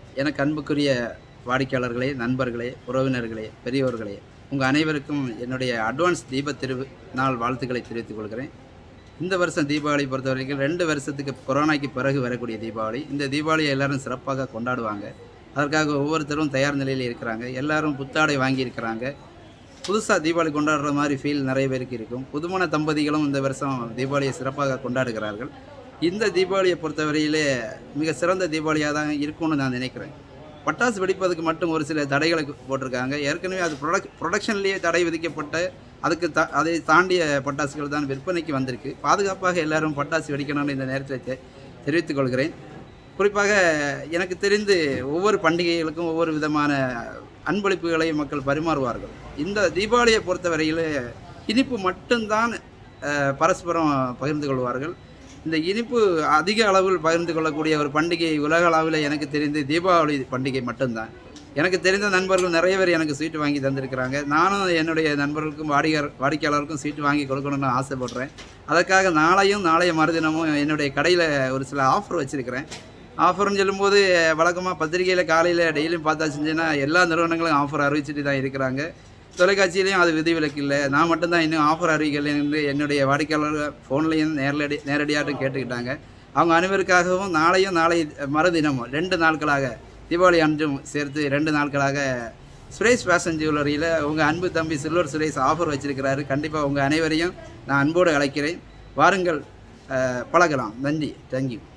எனக்கு அன்புக்குரிய வாடிக்கையாளர்களே நண்பர்களே உறவினர்களே பெரியவர்களே உங்கள் அனைவருக்கும் என்னுடைய அட்வான்ஸ் தீப திரு நாள் வாழ்த்துக்களை தெரிவித்துக் கொள்கிறேன் இந்த வருஷம் தீபாவளி பொறுத்த வரைக்கும் ரெண்டு வருஷத்துக்கு கொரோனாக்கு பிறகு வரக்கூடிய தீபாவளி இந்த தீபாவளியை எல்லாரும் சிறப்பாக கொண்டாடுவாங்க அதற்காக ஒவ்வொருத்தரும் தயார் நிலையில் இருக்கிறாங்க எல்லாரும் புத்தாடை வாங்கியிருக்கிறாங்க புதுசாக தீபாவளி கொண்டாடுற மாதிரி ஃபீல் நிறைய பேருக்கு இருக்கும் புதுமண தம்பதிகளும் இந்த வருஷம் தீபாவளியை சிறப்பாக கொண்டாடுகிறார்கள் இந்த தீபாவளியை பொறுத்தவரையிலே மிக சிறந்த தீபாவளியாக தான் இருக்கும்னு நான் நினைக்கிறேன் பட்டாசு வெடிப்பதுக்கு மட்டும் ஒரு சில தடைகளை போட்டிருக்காங்க ஏற்கனவே அது ப்ரொடக் ப்ரொடக்ஷன்லேயே தடை விதிக்கப்பட்ட அதுக்கு த அதை தாண்டிய பட்டாசுகள் தான் விற்பனைக்கு வந்திருக்கு பாதுகாப்பாக எல்லாரும் பட்டாசு வெடிக்கணும்னு இந்த நேரத்தில் தெ- தெரிவித்துக் கொள்கிறேன் குறிப்பாக எனக்கு தெரிந்து ஒவ்வொரு பண்டிகைகளுக்கும் ஒவ்வொரு விதமான அன்பளிப்புகளை மக்கள் பரிமாறுவார்கள் இந்த தீபாவளியை பொறுத்தவரையில் இனிப்பு மட்டும்தான் அஹ், பரஸ்பரம் பகிர்ந்து கொள்வார்கள் இந்த இனிப்பு அதிக அளவில் பகிர்ந்து கொள்ளக்கூடிய ஒரு பண்டிகை உலக அளவில் எனக்கு தெரிந்து தீபாவளி பண்டிகை மட்டும்தான் எனக்கு தெரிந்த நண்பர்கள் நிறைய பேர் எனக்கு சீட்டு வாங்கி தந்திருக்கிறாங்க நானும் என்னுடைய நண்பர்களுக்கும் வாடிக்கையாளர் வாடிக்கையாளருக்கும் சீட்டு வாங்கி கொடுக்கணும்னு ஆசைப்படுறேன் அதற்காக நாளையும் நாளைய மறுதினமும் என்னுடைய கடையில் ஒரு சில ஆஃபர் வச்சுருக்கிறேன் ஆஃபர்னு சொல்லும்போது வழக்கமாக பத்திரிகையில் காலையில் டெய்லியும் பார்த்தா செஞ்சேன்னா எல்லா நிறுவனங்களும் ஆஃபர் அறிவிச்சிட்டு தான் இருக்கிறாங்க தொலைக்காட்சியிலையும் அது விதிவிலக்கு இல்லை நான் மட்டும்தான் இன்னும் ஆஃபர் அறிவிக்கலை என்று என்னுடைய வாடிக்கையாளர் ஃபோன்லேயும் நேரடி நேரடியாட்டும் கேட்டுக்கிட்டாங்க அவங்க அனைவருக்காகவும் நாளையும் நாளை மறுதினமும் ரெண்டு நாட்களாக தீபாவளி அன்றும் சேர்த்து ரெண்டு நாட்களாக சுரேஷ் ஃபேஷன் ஜுவல்லரியில் உங்கள் அன்பு தம்பி சில்வர் சுரேஷ் ஆஃபர் வச்சிருக்கிறாரு கண்டிப்பாக உங்கள் அனைவரையும் நான் அன்போடு அழைக்கிறேன் வாருங்கள் அஹ், பழகலாம் நன்றி தேங்க்யூ